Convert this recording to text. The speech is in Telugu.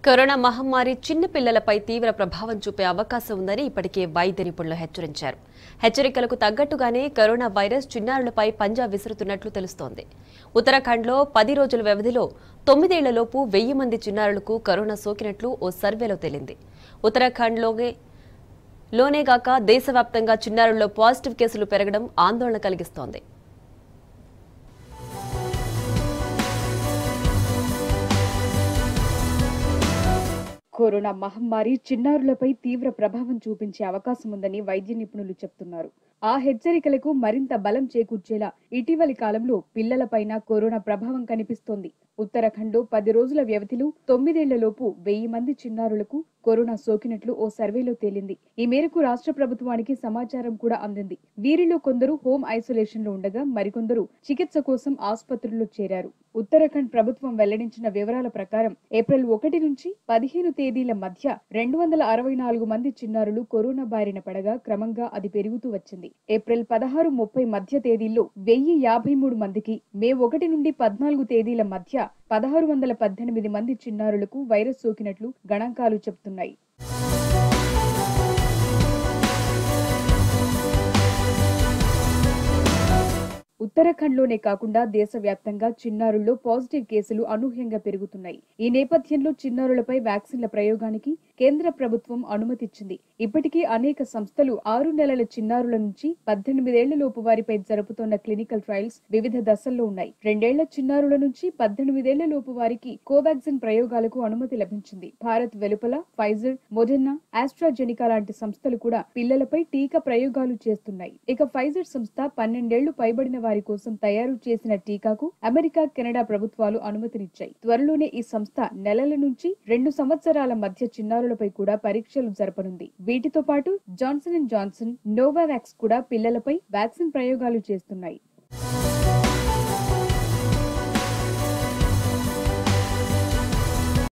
కరోనా మహమ్మారి చిన్న పిల్లలపై తీవ్ర ప్రభావం చూపే అవకాశం ఉందని ఇప్పటికే వైద్య నిపుణులు హెచ్చరించారు హెచ్చరికలకు తగ్గట్టుగానే కరోనా వైరస్ చిన్నారులపై పంజా విసురుతున్నట్లు తెలుస్తోంది ఉత్తరాఖండ్లో పది రోజుల వ్యవధిలో తొమ్మిదేళ్లలోపు వెయ్యి మంది చిన్నారులకు కరోనా సోకినట్లు ఓ సర్వేలో తేలింది ఉత్తరాఖండ్లోనే లోనేగాక దేశవ్యాప్తంగా చిన్నారుల్లో పాజిటివ్ కేసులు పెరగడం ఆందోళన కలిగిస్తోంది కరోనా మహమ్మారి చిన్నారులపై తీవ్ర ప్రభావం చూపించే అవకాశం ఉందని వైద్య నిపుణులు చెప్తున్నారు ఆ హెచ్చరికలకు మరింత బలం చేకూర్చేలా ఇటీవలి కాలంలో పిల్లలపైన కరోనా ప్రభావం కనిపిస్తోంది ఉత్తరాఖండ్లో పది రోజుల వ్యవధిలో తొమ్మిదేళ్లలోపు వెయ్యి మంది చిన్నారులకు కరోనా సోకినట్లు ఓ సర్వేలో తేలింది ఈ మేరకు రాష్ట్ర ప్రభుత్వానికి సమాచారం కూడా అందింది వీరిలో కొందరు హోమ్ ఐసోలేషన్ లో ఉండగా మరికొందరు చికిత్స కోసం ఆసుపత్రుల్లో చేరారు ఉత్తరాఖండ్ ప్రభుత్వం వెల్లడించిన వివరాల ప్రకారం ఏప్రిల్ ఒకటి నుంచి పదిహేను తేదీల మధ్య రెండు వందల అరవై నాలుగు మంది చిన్నారులు కరోనా బారిన పడగా క్రమంగా అది పెరుగుతూ వచ్చింది ఏప్రిల్ పదహారు ముప్పై మధ్య తేదీల్లో వెయ్యి యాభై మూడు మందికి మే ఒకటి నుండి పద్నాలుగు తేదీల మధ్య పదహారు వందల పద్దెనిమిది మంది చిన్నారులకు వైరస్ సోకినట్లు గణాంకాలు చెబుతున్నాయి ఉత్తరాఖండ్లోనే కాకుండా దేశవ్యాప్తంగా చిన్నారుల్లో పాజిటివ్ కేసులు అనూహ్యంగా పెరుగుతున్నాయి ఈ నేపథ్యంలో చిన్నారులపై వ్యాక్సిన్ల ప్రయోగానికి కేంద్ర ప్రభుత్వం అనుమతిచ్చింది ఇప్పటికీ అనేక సంస్థలు ఆరు నెలల చిన్నారుల నుంచి పద్దెనిమిదేళ్ల లోపు వారిపై జరుపుతోన్న క్లినికల్ ట్రయల్స్ వివిధ దశల్లో ఉన్నాయి రెండేళ్ల చిన్నారుల నుంచి పద్దెనిమిదేళ్ల లోపు వారికి కోవాక్సిన్ ప్రయోగాలకు అనుమతి లభించింది భారత్ వెలుపల ఫైజర్ మొడెర్నా ఆస్ట్రాజెనికా లాంటి సంస్థలు కూడా పిల్లలపై టీకా ప్రయోగాలు చేస్తున్నాయి ఇక ఫైజర్ సంస్థ పన్నెండేళ్లు పైబడిన వారి కోసం తయారు చేసిన టీకాకు అమెరికా కెనడా ప్రభుత్వాలు అనుమతినిచ్చాయి త్వరలోనే ఈ సంస్థ నెలల నుంచి రెండు సంవత్సరాల మధ్య చిన్నారులపై కూడా పరీక్షలు జరపనుంది వీటితో పాటు జాన్సన్ అండ్ జాన్సన్ నోవావాక్స్ కూడా పిల్లలపై వ్యాక్సిన్ ప్రయోగాలు చేస్తున్నాయి